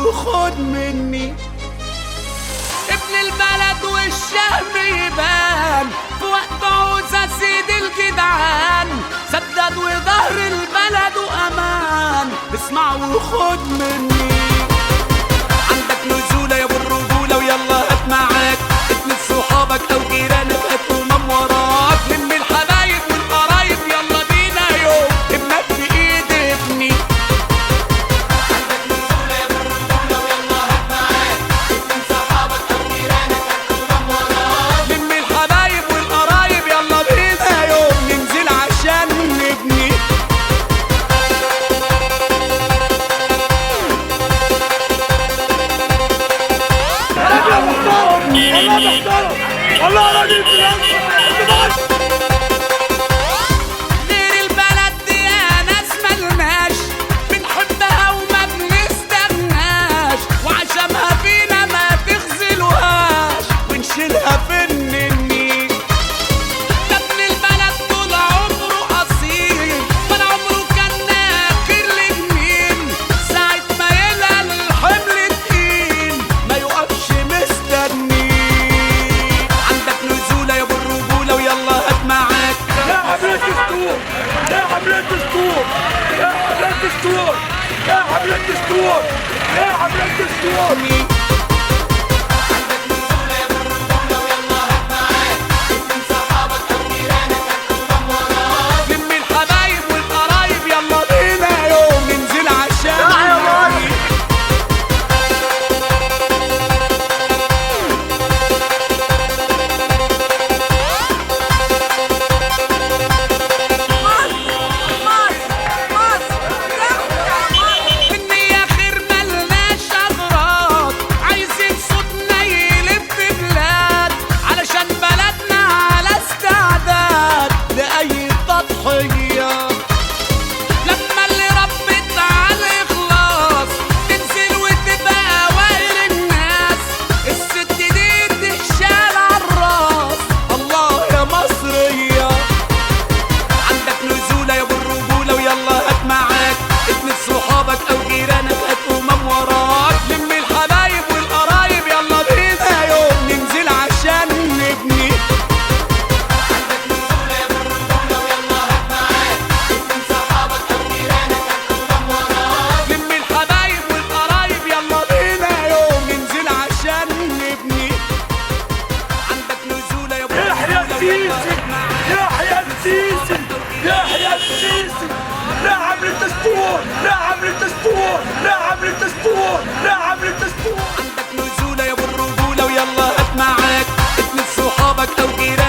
وخد مني ابن البلد والشهم يبان في وقت عوزة سيد الجدعان سدد وظهر البلد وأمان اسمع وخد مني عندك نزولة يا ابو الرجولة ويلا هات معاك اتنس صحابك أو جيرانك هات أمم وراك لم الحبايب والقرايب يلا بينا يوم ابنك في ايد ابني عندك نزولة يا ابو الرجولة ويلا هات معاك اتنس صحابك أو جيرانك هات أمم وراك لم الحبايب والقرايب يلا بينا يوم ننزل عشان نبني والله راجل فلان غير البلد دي يا ناس ملناش بنحبها وما بنستغناش وعشانها فينا ما تغزلوهاش ونشيلها في النني ده ابن البلد طول عمره اصيل ولا عمره كان ناكر لجميل ساعة ما يلقى الحمل تقيل ما يقفش مستني عندك نزولة يا ابو الرجولة ويلا هات معاك يا حملة دستور يا حملة دستور يا حملة دستور يا حملة دستور يا حملة دستور لم الحبايب والقرايب يلا بينا يوم ننزل عشان نبني. النية خير ملناش أغراض عايزين صوتنا يلف بلاد علشان بلدنا على استعداد لأي تضحية لما اللي ربت على الإخلاص تنزل وتبقى أوائل الناس الست دي تشال عالراس الله يا مصرية عندك نزولة يا ابو الرجولة ويلا هات معاك اتنس صحابك او جيرانك هات امم وراك لم الحبايب والقرايب يلا بينا يوم ننزل عشان نبني عندك نزولة يا ابو الرجولة ويلا هات معاك اتنس صحابك او جيرانك هات امم وراك لم الحبايب والقرايب يلا بينا يوم ننزل عشان نبني عندك نزولة يا ابو يحيى الرجولة ويلا السيسي هات معاك يحيى السيسي يحيى السيسي نعم للدستور نعم للدستور نعم للدستور نعم للدستور عندك نزولة يا ابو الرجولة ويلا هات معاك اتنس صحابك او جيرانك